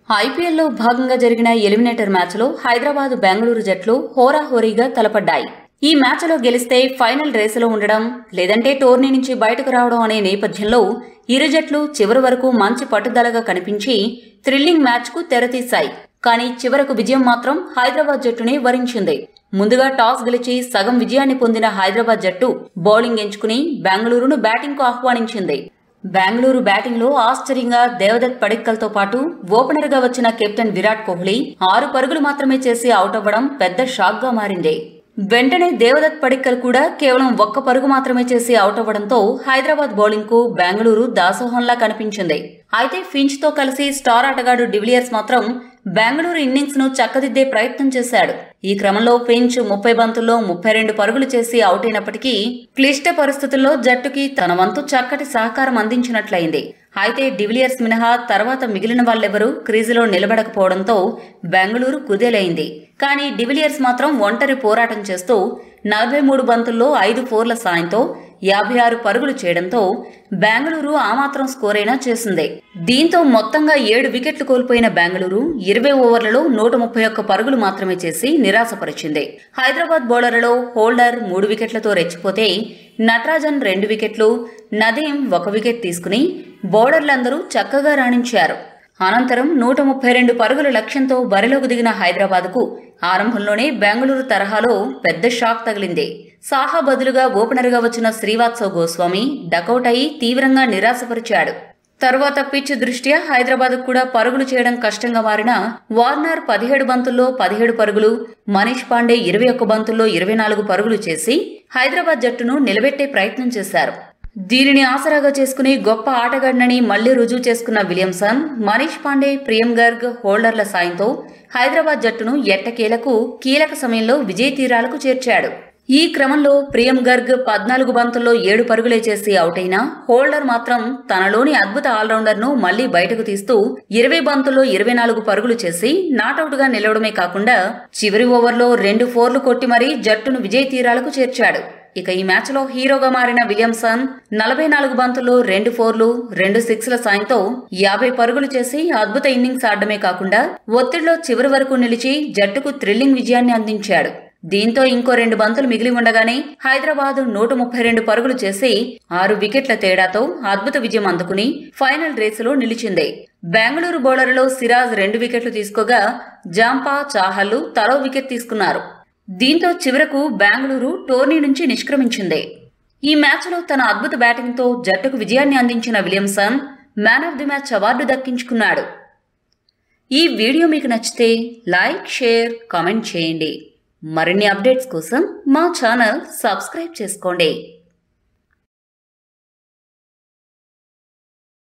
ఐపీఎల్లో భాగంగా జరిగిన ఎలిమినేటర్ మ్యాచ్లో హైదరాబాద్ బెంగళూరు జట్లు హోరాహోరీగా తలపడ్డాయి ఈ మ్యాచ్లో గెలిస్తే ఫైనల్ రేసులో ఉండడం లేదంటే టోర్నీ నుంచి బయటకు రావడం అనే నేపథ్యంలో ఇరు జట్లు చివరి వరకు మంచి పట్టుదలగా కనిపించి థ్రిల్లింగ్ మ్యాచ్కు తెరతీశాయి కానీ చివరకు విజయం మాత్రం హైదరాబాద్ జట్టుని వరించింది ముందుగా టాస్ గెలిచి సగం విజయాన్ని పొందిన హైదరాబాద్ జట్టు బౌలింగ్ ఎంచుకుని బెంగళూరును బ్యాటింగ్కు ఆహ్వానించింది బెంగళూరు బ్యాటింగ్లో ఆశ్చర్యంగా దేవదత్ పడిక్కల్తో పాటు ఓపెనర్గా వచ్చిన కెప్టెన్ విరాట్ కోహ్లీ ఆరు పరుగులు మాత్రమే చేసి అవుట్ అవ్వడం పెద్ద షాక్గా మారింది వెంటనే దేవదత్ పడిక్కల్ కూడా కేవలం ఒక్క పరుగు మాత్రమే చేసి అవుట్ అవ్వడంతో హైదరాబాద్ బౌలింగ్ కు బెంగళూరు దాసోహంలా కనిపించింది అయితే ఫించ్ తో కలిసి స్టార్ ఆటగాడు డివిలియర్స్ మాత్రం బెంగళూరు ఇన్నింగ్స్ ను చక్కదిద్దే ప్రయత్నం చేశాడు ఈ క్రమంలో ఫించ్ ముప్పై బంతుల్లో ముప్పై రెండు పరుగులు చేసి అవుట్ అయినప్పటికీ క్లిష్ట పరిస్థితుల్లో జట్టుకి తన వంతు చక్కటి సహకారం అందించినట్లయింది అయితే డివిలియర్స్ మినహా తర్వాత మిగిలిన వాళ్ళెవరూ క్రీజులో నిలబడకపోవడంతో బెంగళూరు కుదేలైంది కానీ డివిలియర్స్ మాత్రం ఒంటరి పోరాటం చేస్తూ నలభై మూడు బంతుల్లో ఐదు ఫోర్ల సాయంతో యాభై ఆరు పరుగులు చేయడంతో బెంగళూరు ఆ మాత్రం స్కోర్ అయినా చేసింది దీంతో మొత్తంగా ఏడు వికెట్లు కోల్పోయిన బెంగళూరు ఇరవై ఓవర్లలో నూట ముప్పై ఒక్క పరుగులు మాత్రమే చేసి నిరాశపరిచింది హైదరాబాద్ బౌలర్లలో హోల్డర్ మూడు వికెట్లతో రెచ్చిపోతే నటరాజన్ రెండు వికెట్లు నదీం ఒక వికెట్ తీసుకుని బౌలర్లందరూ చక్కగా రాణించారు అనంతరం నూట ముప్పై రెండు పరుగుల లక్ష్యంతో బరిలోకి దిగిన హైదరాబాద్కు ఆరంభంలోనే బెంగళూరు తరహాలో పెద్ద షాక్ తగిలింది సాహా బదులుగా ఓపెనర్గా వచ్చిన శ్రీవాత్సవ్ గోస్వామి డకౌట్ అయి తీవ్రంగా నిరాశపరిచాడు తరువాత పిచ్ దృష్ట్యా హైదరాబాద్ కూడా పరుగులు చేయడం కష్టంగా మారిన వార్నర్ పదిహేడు బంతుల్లో పదిహేడు పరుగులు మనీష్ పాండే ఇరవై ఒక్క బంతుల్లో ఇరవై నాలుగు పరుగులు చేసి హైదరాబాద్ జట్టును నిలబెట్టే ప్రయత్నం చేశారు దీనిని ఆసరాగా చేసుకుని గొప్ప ఆటగాడినని మళ్లీ రుజువు చేసుకున్న విలియమ్సన్ మనీష్ పాండే ప్రియం గర్గ్ హోల్డర్ల సాయంతో హైదరాబాద్ జట్టును ఎట్టకేలకు కీలక సమయంలో విజయ తీరాలకు చేర్చాడు ఈ క్రమంలో ప్రియం గర్గ్ పద్నాలుగు బంతుల్లో ఏడు పరుగులే చేసి అవుట్ అయినా హోల్డర్ మాత్రం తనలోని అద్భుత ఆల్రౌండర్ను మళ్లీ బయటకు తీస్తూ ఇరవై బంతుల్లో ఇరవై నాలుగు పరుగులు చేసి నాటౌట్గా నిలవడమే కాకుండా చివరి ఓవర్లో రెండు ఫోర్లు కొట్టి మరీ జట్టును విజయ తీరాలకు చేర్చాడు ఇక ఈ మ్యాచ్లో హీరోగా మారిన విలియమ్సన్ నలభై నాలుగు బంతుల్లో రెండు ఫోర్లు రెండు సిక్స్ల సాయంతో యాభై పరుగులు చేసి అద్భుత ఇన్నింగ్స్ ఆడడమే కాకుండా ఒత్తిడిలో చివరి వరకు నిలిచి జట్టుకు థ్రిల్లింగ్ విజయాన్ని అందించాడు దీంతో ఇంకో రెండు బంతులు మిగిలి ఉండగానే హైదరాబాద్ నూట ముప్పై రెండు పరుగులు చేసి ఆరు వికెట్ల తేడాతో అద్భుత విజయం అందుకుని ఫైనల్ రేసులో నిలిచింది బెంగళూరు బౌలర్లో సిరాజ్ రెండు వికెట్లు తీసుకోగా జాంపా చాహల్లు తలో వికెట్ తీసుకున్నారు దీంతో చివరకు బెంగళూరు టోర్నీ నుంచి నిష్క్రమించింది ఈ మ్యాచ్లో తన అద్భుత బ్యాటింగ్తో జట్టుకు విజయాన్ని అందించిన Williamson man of the match award దక్కించుకున్నాడు ఈ వీడియో మీకు నచ్చితే లైక్ షేర్ కామెంట్ చేయండి మరిన్ని అప్డేట్స్ కోసం మా ఛానల్ సబ్స్క్రైబ్ చేసుకోండి